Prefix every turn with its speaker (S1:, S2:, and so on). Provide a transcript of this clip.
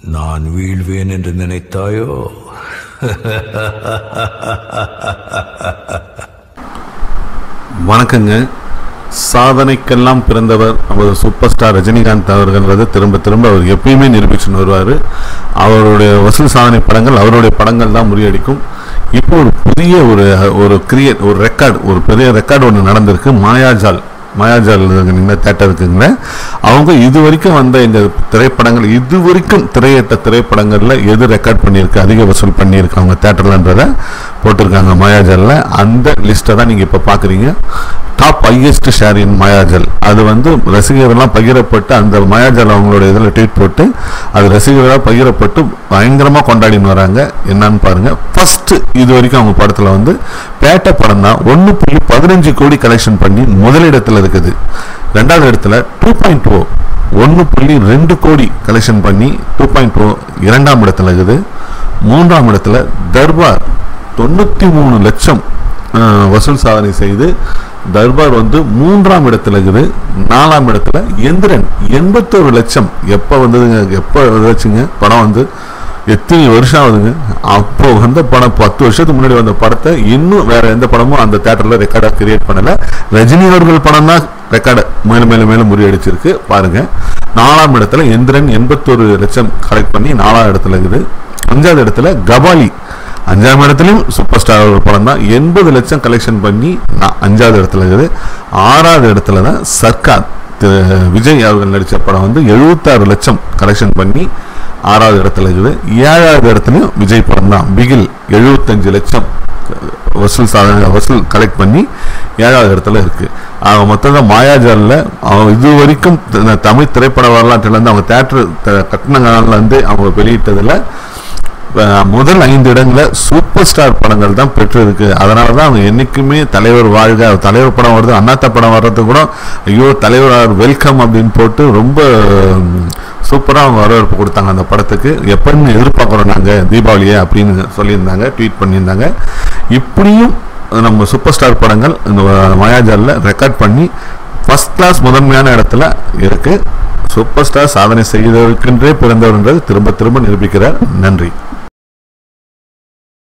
S1: நான் வீழ்வேன் என்று நினைத்தாயோ
S2: வணக்கங்க சாதனைக்கெல்லாம் பிறந்தவர் நமது சூப்பர் ஸ்டார் ரஜினிகாந்த் அவர்கள்ன்றது திரும்ப திரும்ப அவர் எப்பயுமே நிரூபிச்சுன்னு வருவார் அவருடைய வசூல் சாதனை படங்கள் அவருடைய படங்கள் தான் முறியடிக்கும் இப்போ ஒரு புதிய ஒரு ஒரு கிரியேட் ஒரு ரெக்கார்டு ஒரு பெரிய ரெக்கார்டு ஒன்று நடந்திருக்கு மாயாஜால் மாயாஜால் நீங்கள் தேட்டர் இருக்குங்களே அவங்க இது வரைக்கும் வந்த இந்த திரைப்படங்கள் இது வரைக்கும் திரையிட்ட திரைப்படங்களில் எது ரெக்கார்ட் பண்ணியிருக்கு அதிக வசூல் பண்ணியிருக்கு அவங்க தேட்டர்லன்றதை போட்டிருக்காங்க மாயாஜாலில் அந்த லிஸ்ட்டை தான் நீங்கள் இப்போ பார்க்குறீங்க top highest share in Mayajaal அது வந்து ரசிகர்கள்லாம் பகிரப்பட்டு அந்த மாயாஜல் அவங்களோட இதில் ட்வீட் போட்டு அது ரசிகர்களாக பகிரப்பட்டு பயங்கரமாக கொண்டாடின்னு வராங்க என்னன்னு பாருங்க ஃபர்ஸ்ட் இது வரைக்கும் அவங்க படத்தில் வந்து பேட்ட படம் தான் ஒன்று புள்ளி பதினஞ்சு கோடி கலெக்ஷன் பண்ணி முதலிடத்தில் இருக்குது ரெண்டாவது இடத்துல டூ பாயிண்ட் ஓ ஒன்று புள்ளி ரெண்டு கோடி கலெக்ஷன் பண்ணி டூ பாயிண்ட் ஓ இரண்டாம் இடத்துல இருக்குது மூன்றாம் இடத்துல தர்பார் தொண்ணூற்றி மூணு லட்சம் அஹ், வசூல் சாதனை செய்து தர்பார் வந்து மூன்றாம் இடத்துல இருக்குது நாலாம் இடத்துல எந்திரன் எண்பத்தோரு லட்சம் எப்போ வந்ததுங்க எப்போ வச்சுங்க படம் வந்து எத்தனை வருஷம் ஆகுதுங்க அப்போ வந்த படம் பத்து வருஷத்துக்கு முன்னாடி வந்த படத்தை இன்னும் வேற எந்த படமும் அந்த தேட்டரில் ரெக்கார்டாக கிரியேட் பண்ணல ரஜினி அவர்கள் படம் தான் ரெக்கார்டு மேலும் மேலும் மேலும் முறியடிச்சிருக்கு பாருங்க நாலாம் இடத்துல எந்திரன் எண்பத்தோரு லட்சம் கலெக்ட் பண்ணி நாலாம் இடத்துல இருக்குது அஞ்சாவது இடத்துல கபாலி அஞ்சாம் இடத்துலையும் சூப்பர் ஸ்டார் ஒரு படம் தான் எண்பது லட்சம் கலெக்ஷன் பண்ணி நான் அஞ்சாவது இடத்துல இருக்குது ஆறாவது இடத்துல தான் சர்க்கார் திரு விஜய் அவர்கள் நடித்த படம் வந்து எழுபத்தாறு லட்சம் கலெக்ஷன் பண்ணி ஆறாவது இடத்துல இருக்குது ஏழாவது இடத்துலையும் விஜய் படம் தான் பிகில் எழுபத்தஞ்சு லட்சம் வசூல் சாதனை வசூல் கலெக்ட் பண்ணி ஏழாவது இடத்துல இருக்கு அவன் மொத்தம் மாயாஜாலில் அவன் இது வரைக்கும் த- தமிழ் திரைப்பட வரலாற்றிலேருந்து அவங்க தேட்டர் கட்டின காலிலேருந்து அவங்க வெளியிட்டதில் அஹ் முதல் ஐந்து இடங்களை சூப்பர் ஸ்டார் படங்கள் தான் பெற்றிருக்கு அதனால தான் அவங்க என்னைக்குமே தலைவர் வாழ்க தலைவர் படம் வருது அண்ணாத்த படம் வர்றது கூட ஐயோ தலைவர் வெல்கம் அப்படின்னு போட்டு ரொம்ப சூப்பராக அவங்க வரவேற்பு கொடுத்தாங்க அந்த படத்துக்கு எப்பன்னு எதிர்பார்க்குறோம் நாங்கள் தீபாவளியை அப்படின்னு சொல்லியிருந்தாங்க ட்வீட் பண்ணியிருந்தாங்க இப்படியும் நம்ம சூப்பர் ஸ்டார் படங்கள் இந்த மாயாஜாலில் ரெக்கார்ட் பண்ணி ஃபர்ஸ்ட் கிளாஸ் முதன்மையான இடத்துல இருக்கு சூப்பர் ஸ்டார் சாதனை செய்தவருக்கென்றே பிறந்தவர் என்றது திரும்ப திரும்ப நிரூபிக்கிறார் நன்றி